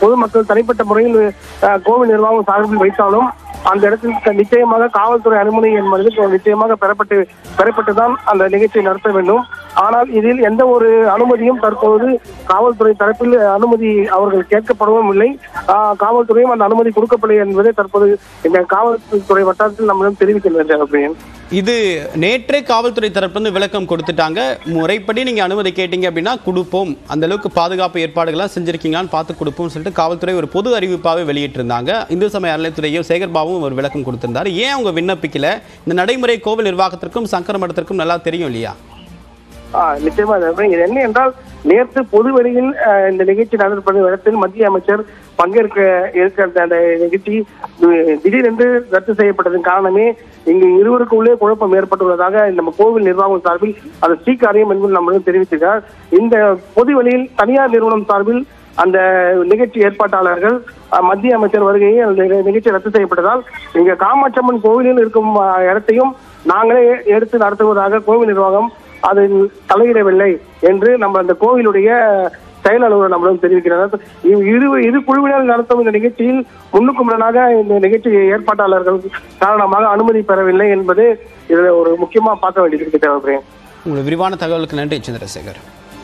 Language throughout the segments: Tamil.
பொதுமக்கள் தனிப்பட்ட முறையில் அஹ், கோவில் நிர்வாகம் சார்பில் வைத்தாலும் அந்த இடத்தில் க- நிச்சயமாக காவல்துறை அனுமதி என்பது நிச்சயமாக பெறப்பட்டு பெறப்பட்டுதான் அந்த நிகழ்ச்சியை நடத்த வேண்டும் ஆனால் இதில் எந்த ஒரு அனுமதியும் தற்போது காவல்துறை தரப்பில் அனுமதி அவர்கள் கேட்கப்படவும் இல்லை ஆஹ், காவல்துறையும் அந்த அனுமதி கொடுக்கப்படவில்லை என்பதை தற்போது இந்த காவல்துறை வட்டாரத்தில் நம்மிடம் தெரிவிக்கின்றனர் அப்படின்னு இது நேற்றே காவல்துறை தரப்புலேருந்து விளக்கம் கொடுத்துட்டாங்க முறைப்படி நீங்கள் அனுமதி கேட்டீங்க அப்படின்னா கொடுப்போம் அந்த அளவுக்கு பாதுகாப்பு ஏற்பாடுகள்லாம் செஞ்சிருக்கீங்களான்னு பார்த்து கொடுப்போம்னு சொல்லிட்டு காவல்துறை ஒரு பொது அறிவிப்பாகவே வெளியிட்டிருந்தாங்க இந்து சமய அறநிலைத்துறையும் சேகர்பாபுவும் ஒரு விளக்கம் கொடுத்திருந்தாரு ஏன் அவங்க விண்ணப்பிக்கல இந்த நடைமுறை கோவில் நிர்வாகத்திற்கும் சங்கர மடத்திற்கும் நல்லா தெரியும் இல்லையா ஆஹ் நிச்சயமா இது இது என்ன என்றால் நேற்று பொது வெளியில் ஆஹ், இந்த நிகழ்ச்சி நடைபெறும் இடத்தில் மத்திய அமைச்சர் பங்கேற்க இருக்கிற அந்த நிகழ்ச்சி தி- திடீரென்று ரத்து செய்யப்பட்டதன் காரணமே இங்கு இருவருக்குள்ளே குழப்பம் ஏற்பட்டுள்ளதாக நம்ம கோவில் நிர்வாகம் சார்பில் அது ஸ்ரீகாரியம் என்பது நம்மளுக்கு தெரிவித்திருக்கிறார் இந்த பொது வெளியில் தனியார் நிறுவனம் சார்பில் அந்த நிகழ்ச்சி ஏற்பாட்டாளர்கள் அஹ், மத்திய அமைச்சர் வருகையை அந்த நிக- நிகழ்ச்சி ரத்து செய்யப்பட்டதால் இங்க காமாட்சம்மன் கோவிலில் இருக்கும் அஹ், இடத்தையும் நாங்களே எடுத்து நடத்துவதாக கோவில் நிர்வாகம் அதில் தலையிடவில்லை என்று நம்ம அந்த கோவிலுடைய செயல் அலுவலர் நம்மளும் தெரிவிக்கிறார் இவ் இரு இரு குழுவினர் நடத்தும் இந்த நிகழ்ச்சியில் முன்னுக்கு முரணாக இந்த நிகழ்ச்சி ஏற்பாட்டாளர்கள் காரணமாக அனுமதி பெறவில்லை என்பது இதுல ஒரு முக்கியமா பார்க்க வேண்டியது இருக்கு தேவைப்படுறேன் உங்களுடைய விரிவான தகவலுக்கு நன்றி சந்திரசேகர்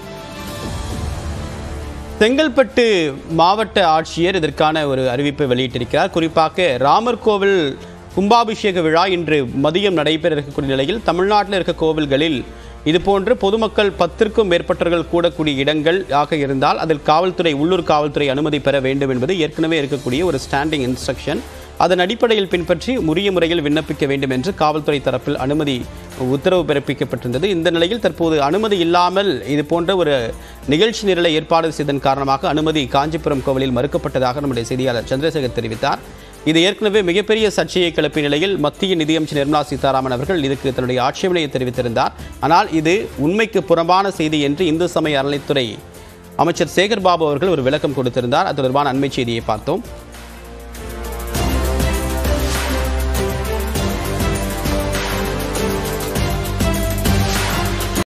செங்கல்பட்டு மாவட்ட ஆட்சியர் இதற்கான ஒரு அறிவிப்பை வெளியிட்டிருக்கிறார் குறிப்பாக ராமர் கோவில் கும்பாபிஷேக விழா இன்று மதியம் நடைபெற இருக்கக்கூடிய நிலையில் தமிழ்நாட்டில் இருக்க கோவில்களில் இதுபோன்று பொதுமக்கள் பத்திற்கும் மேற்பட்டவர்கள் கூடக்கூடிய இடங்கள் ஆக இருந்தால் அதில் காவல்துறை உள்ளூர் காவல்துறை அனுமதி பெற வேண்டும் என்பது ஏற்கனவே இருக்கக்கூடிய ஒரு ஸ்டாண்டிங் இன்ஸ்ட்ரக்ஷன் அதன் அடிப்படையில் பின்பற்றி உரிய முறையில் விண்ணப்பிக்க வேண்டும் என்று காவல்துறை தரப்பில் அனுமதி உத்தரவு பிறப்பிக்கப்பட்டிருந்தது இந்த நிலையில் தற்போது அனுமதி இல்லாமல் இது போன்ற ஒரு நிகழ்ச்சி நிரலை ஏற்பாடு செய்ததன் காரணமாக அனுமதி காஞ்சிபுரம் கோவிலில் மறுக்கப்பட்டதாக நம்முடைய செய்தியாளர் சந்திரசேகர் தெரிவித்தார் இது ஏற்கனவே மிகப்பெரிய சர்ச்சையை கிளப்பிய நிலையில் மத்திய நிதியமைச்சர் நிர்மலா சீதாராமன் அவர்கள் இதுக்கு தன்னுடைய ஆட்சேபனையை தெரிவித்திருந்தார் ஆனால் இது உண்மைக்கு புறம்பான செய்தி என்று இந்து சமய அறநிலைத்துறை அமைச்சர் சேகர் பாபு அவர்கள் ஒரு விளக்கம் கொடுத்திருந்தார் அது தொடர்பான அண்மை செய்தியை பார்த்தோம்